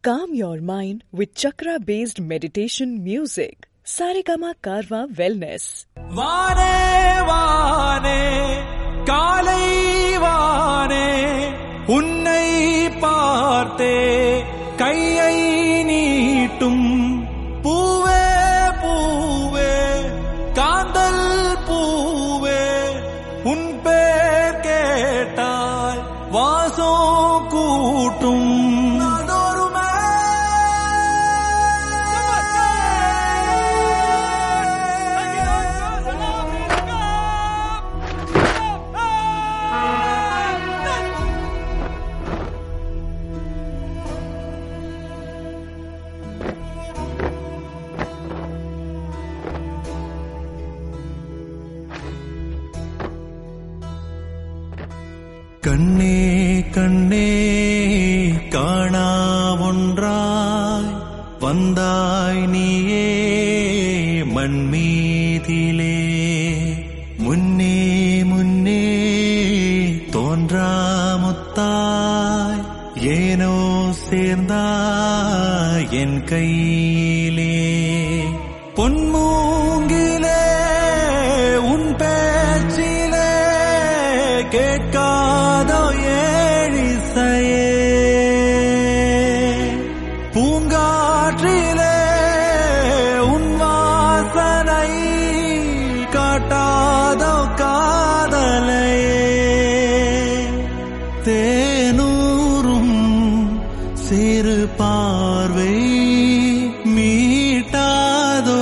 Calm your mind with chakra based meditation music. Saregama Karwa Wellness. வானே வானே காலை வானே உன்னை பார்த்தே கையை நீட்டும் பூவே பூவே காந்தல் பூவே உன் பேர் கேட்டால் வாசம் கூட்டும் நாடோறுமே கண்ணே கண்ணே காணா ஒன்றாய் வந்தாய் நீயே மண்மீதிலே முன்னே முன்னே தோன்றா முத்தாய் ஏனோ சேர்ந்தாய் என் கையிலே பொன்மூங்கிலே உன் பேச்சிலே கேட்காதோ ஏழிசையே பூங்காற்றிலே உன் வாசனை காட்டாதோ காதலையே தேனூரும் சிறு பார்வை மீட்டாதோ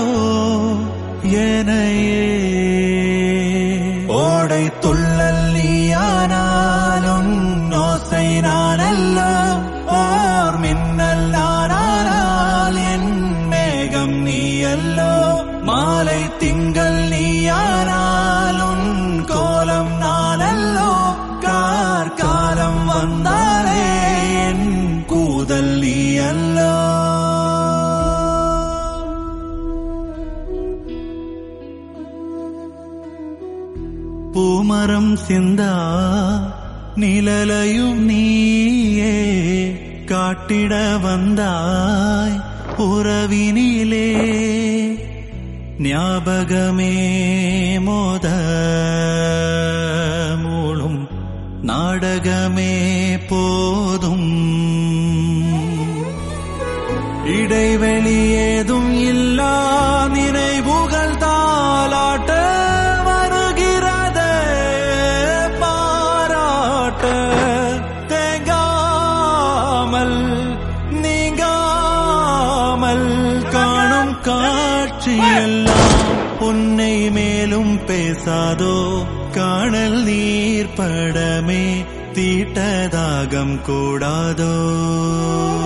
எனையே ஓடை துள்ளல் நீயானாலும் ஓசை நானல்லோ ஓர் மின்னல் நானானால் என் மேகம் நீயல்லோ மாலை திங்கள் நீயானாலும் கோலம் நானல்லோ கார் காலம் வந்தாலே என் கூதல் நீயல்லோ பூமரம் சிந்தா நிழலையும் நீயே காட்டிட வந்தாய் உறவினிலே ஞாபகமே மோத மூளும் நாடகமே போதும் இடைவெளி ஏதும் இல்லா நினைவுகள் தாளாட்ட வருகிறது பாராட்ட தேங்காமல் நீங்காமல் காணும் காட்சியெல்லாம் உன்னை மேலும் பேசாதோ காணல் நீர் படமே தீட்டதாகம் கூடாதோ